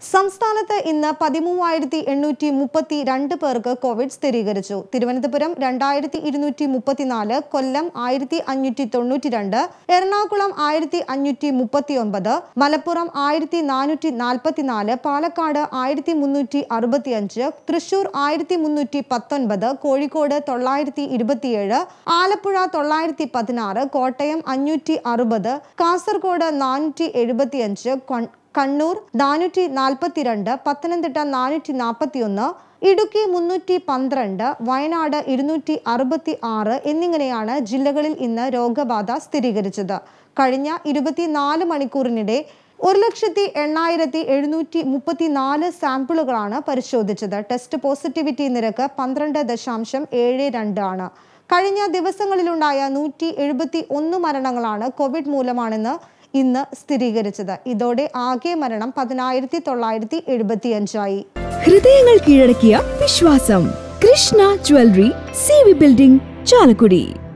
സംസ്ഥാനത്ത് ഇന്ന് പതിമൂവായിരത്തി എണ്ണൂറ്റി മുപ്പത്തി രണ്ട് പേർക്ക് കോവിഡ് സ്ഥിരീകരിച്ചു തിരുവനന്തപുരം രണ്ടായിരത്തി ഇരുന്നൂറ്റി മുപ്പത്തിനാല് കൊല്ലം ആയിരത്തി അഞ്ഞൂറ്റി തൊണ്ണൂറ്റി രണ്ട് എറണാകുളം ആയിരത്തി അഞ്ഞൂറ്റി മുപ്പത്തി ഒൻപത് മലപ്പുറം ആയിരത്തി നാനൂറ്റി നാൽപ്പത്തിനാല് പാലക്കാട് ആയിരത്തി മുന്നൂറ്റി അറുപത്തി അഞ്ച് തൃശൂർ ആയിരത്തി മുന്നൂറ്റി പത്തൊൻപത് കോഴിക്കോട് തൊള്ളായിരത്തി ഇരുപത്തിയേഴ് ആലപ്പുഴ തൊള്ളായിരത്തി പതിനാറ് കോട്ടയം അഞ്ഞൂറ്റി അറുപത് കാസർഗോഡ് നാനൂറ്റി എഴുപത്തിയഞ്ച് കൊൺ- കണ്ണൂർ നാനൂറ്റി നാൽപ്പത്തിരണ്ട് പത്തനംതിട്ട നാനൂറ്റി നാൽപ്പത്തിയൊന്ന് ഇടുക്കി മുന്നൂറ്റി പന്ത്രണ്ട് വയനാട് ഇരുന്നൂറ്റി അറുപത്തി ആറ് എന്നിങ്ങനെയാണ് ജില്ലകളിൽ ഇന്ന് രോഗബാധ സ്ഥിരീകരിച്ചത് കഴിഞ്ഞ ഇരുപത്തിനാല് മണിക്കൂറിനിടെ ഒരു ലക്ഷത്തി എണ്ണായിരത്തി എഴുന്നൂറ്റി മുപ്പത്തിനാല് സാമ്പിളുകളാണ് പരിശോധിച്ചത് ടെസ്റ്റ് പോസിറ്റിവിറ്റി നിരക്ക് പന്ത്രണ്ട് ദശാംശം ഏഴ് രണ്ട് ആണ് കഴിഞ്ഞ ദിവസങ്ങളിലുണ്ടായ നൂറ്റി എഴുപത്തി ഒന്ന് മരണങ്ങളാണ് കോവിഡ് മൂലമാണെന്ന് ഇന്ന് സ്ഥിരീകരിച്ചത് ഇതോടെ ആകെ മരണം പതിനായിരത്തി തൊള്ളായിരത്തി എഴുപത്തിയഞ്ചായി ഹൃദയങ്ങൾ കീഴടക്കിയ വിശ്വാസം Krishna jewellery C V building Chalakudy